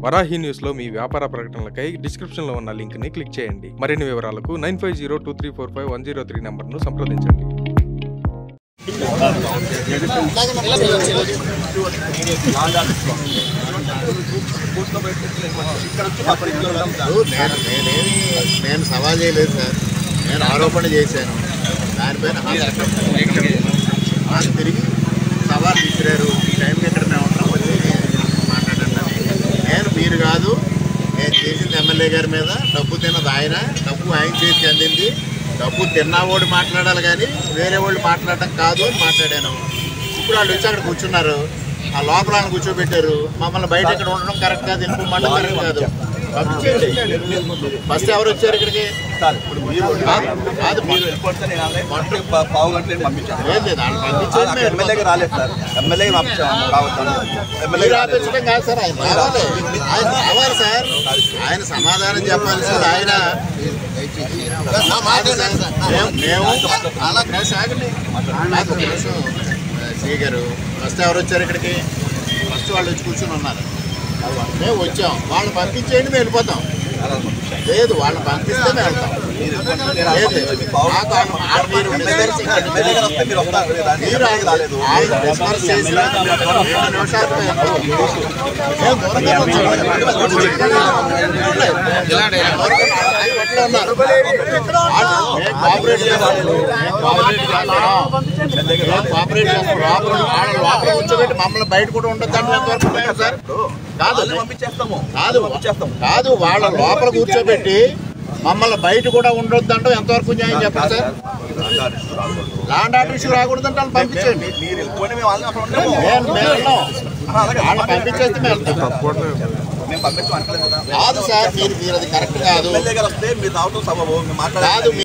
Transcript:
వరాహి న్యూస్లో మీ వ్యాపార ప్రకటనలకై డిస్క్రిప్షన్లో ఉన్న లింక్ని క్లిక్ చేయండి మరిన్ని వివరాలకు nine five zero two three four five one zero three నెంబర్ను సంప్రదించండి నేను నేనేమి నేను సవాల్ చేయలేదు సార్ నేను ఆరోపణ చేశాను దానిపైన వాళ్ళు తిరిగి సవాల్ విసిరారు ఈ టైంకి ఇక్కడ మేము ఉంటాం వచ్చి మాట్లాడండి నేను మీరు కాదు నేను చేసింది ఎమ్మెల్యే గారి మీద డబ్బు తిన్నది ఆయన డబ్బు ఆయన చేతికి అందింది డబ్బు తిన్నవాడు మాట్లాడాలి కానీ వేరే వాళ్ళు మాట్లాడటం కాదు అని మాట్లాడాను ఇప్పుడు వాళ్ళు వచ్చి అక్కడ కూర్చున్నారు ఆ లోపల ఆయన కూర్చోబెట్టారు మమ్మల్ని బయట ఇక్కడ ఉండడం కరెక్ట్ కాదు వెళ్ళిపోమంటే కరెక్ట్ కాదు పంపించేయండి ఫస్ట్ ఎవరు వచ్చారు ఇక్కడికి కాదు, కాదు మీరు పావు గంటలు పంపించాను లేదు లేదు వాళ్ళు పంపించేయండి మేము ఎమ్మెల్యేగా రాలేదు సార్ ఎమ్మెల్యే పంపించాము కావచ్చు ఎమ్మెల్యే మీరు ఆపించడం కాదు సార్ ఆయన రావాలి ఆయన రావాలి సార్ ఆయన సమాధానం చెప్పాల్సింది ఆయన కాదు సార్. మేము మేము నేను సాగండి నాకు ఒక నిమిషం శ్రీ గారు ఫస్ట్ ఎవరు వచ్చారు ఇక్కడికి ఫస్ట్ వాళ్ళు వచ్చి కూర్చొని ఉన్నారు మేము వచ్చాం వాళ్ళని పంపించేయండి మేము వెళ్ళిపోతాం లేదు వాళ్ళని పంపిస్తే మేము వెళ్తాం లేదు మాకు ఆయన- ఆయన మీరు డిస్కస్ చేయండి. ఎమ్మెల్యే గారు వస్తే మీరు వస్తారు దాన్ని మీరు ఎమ్మెల్యే రాలేదు ఆయన డిస్కస్ చేసిన రెండు నిమిషాలు మేము దూరంగా వచ్చాం. ఆయన ఎట్లా ఉన్నారు? మేము కోఆపరేట్ చేస్తాం. మేము కోఆపరేట్ చేస్తాం. మేము కోఆపరేట్ చేస్తాం. లోపల వాళ్ళ లోపల కూర్చోబెట్టి మమ్మల్ని బయట కూడా ఉండొద్దు అంటే ఎంతవరకు మేము సార్ కాదు వాళ్ళని పంపించేస్తాము కాదు పంపించేస్తాము కాదు వాళ్ళ లోపల కూర్చోబెట్టి మమ్మల్ని బయట కూడా ఉండొద్దు అంటే ఎంతవరకు న్యాయం చెప్పండి సార్ లాండ్ ఆర్డర్ ఇష్యూ రాకూడదు అంటే వాళ్ళని పంపించండి మీరు వెళ్ళిపోయిన మేము వాళ్ళని అక్కడ ఉండము మేము మేము వెళ్ళాం అలాగే వాళ్ళని పంపించేస్తే మేము వెళ్తాం మేము పంపించం అనట్లేదు కదా కాదు సార్ మీరు మీరు అది కరెక్ట్ కాదు ఎమ్మెల్యే గారు వస్తే మీరు రావడం సబబు మేము మాట్లాడాలి కాదు